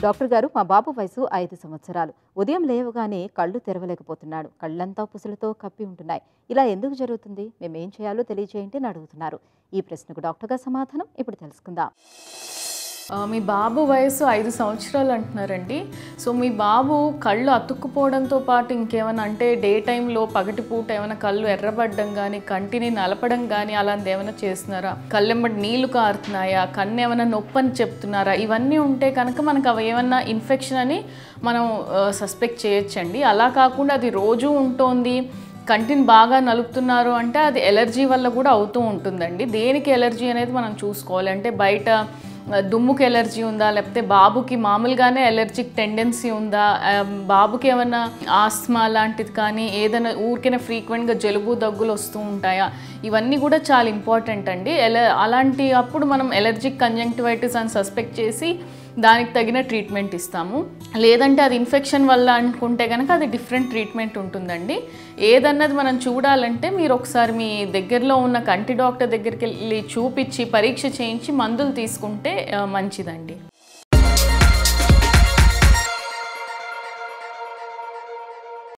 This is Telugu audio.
డాక్టర్ గారు మా బాబు వయసు ఐదు సంవత్సరాలు ఉదయం లేవగానే కళ్ళు తెరవలేకపోతున్నాడు కళ్ళంతా పుసలతో కప్పి ఉంటున్నాయి ఇలా ఎందుకు జరుగుతుంది మేమేం చేయాలో తెలియజేయండి అని అడుగుతున్నారు ఈ ప్రశ్నకు డాక్టర్ గారు సమాధానం ఇప్పుడు తెలుసుకుందాం ఆ, మీ బాబు వయసు ఐదు సంవత్సరాలు అంటున్నారండి సో మీ బాబు కళ్ళు అతుక్కుపోవడంతో పాటు ఇంకేమైనా అంటే డే టైంలో పగటిపూట ఏమైనా కళ్ళు ఎర్రబడ్డం కానీ కంటిని నలపడం కానీ అలాంటిది ఏమైనా చేస్తున్నారా కళ్ళెంబడి నీళ్లు కారుతున్నాయా కన్ను ఏమైనా నొప్పి అని చెప్తున్నారా ఇవన్నీ ఉంటే కనుక మనకు అవి ఏమన్నా ఇన్ఫెక్షన్ అని మనం సస్పెక్ట్ చేయొచ్చండి అలా కాకుండా అది రోజు ఉంటోంది కంటిని బాగా నలుపుతున్నారు అంటే అది ఎలర్జీ వల్ల కూడా అవుతూ ఉంటుందండి దేనికి ఎలర్జీ అనేది మనం చూసుకోవాలి అంటే బయట ఆ, దుమ్ముకి ఎలర్జీ ఉందా లేకపోతే బాబుకి మామూలుగానే ఎలర్జిక్ టెండెన్సీ ఉందా ఆ, బాబుకి ఏమైనా ఆస్మా లాంటిది కానీ ఏదైనా ఊరికైనా ఫ్రీక్వెంట్గా జలుబు దగ్గులు వస్తూ ఉంటాయా ఇవన్నీ కూడా చాలా ఇంపార్టెంట్ అండి ఎల అలాంటి అప్పుడు మనం ఎలర్జిక్ కంజంక్టివైటిస్ అని సస్పెక్ట్ చేసి దానికి తగిన ట్రీట్మెంట్ ఇస్తాము లేదంటే అది ఇన్ఫెక్షన్ వల్ల అనుకుంటే కనుక అది డిఫరెంట్ ట్రీట్మెంట్ ఉంటుందండి ఏదన్నది మనం చూడాలంటే మీరు ఒకసారి మీ దగ్గరలో ఉన్న కంటి డాక్టర్ దగ్గరికి వెళ్ళి చూపించి పరీక్ష చేయించి మందులు తీసుకుంటే ఆ, మంచిదండి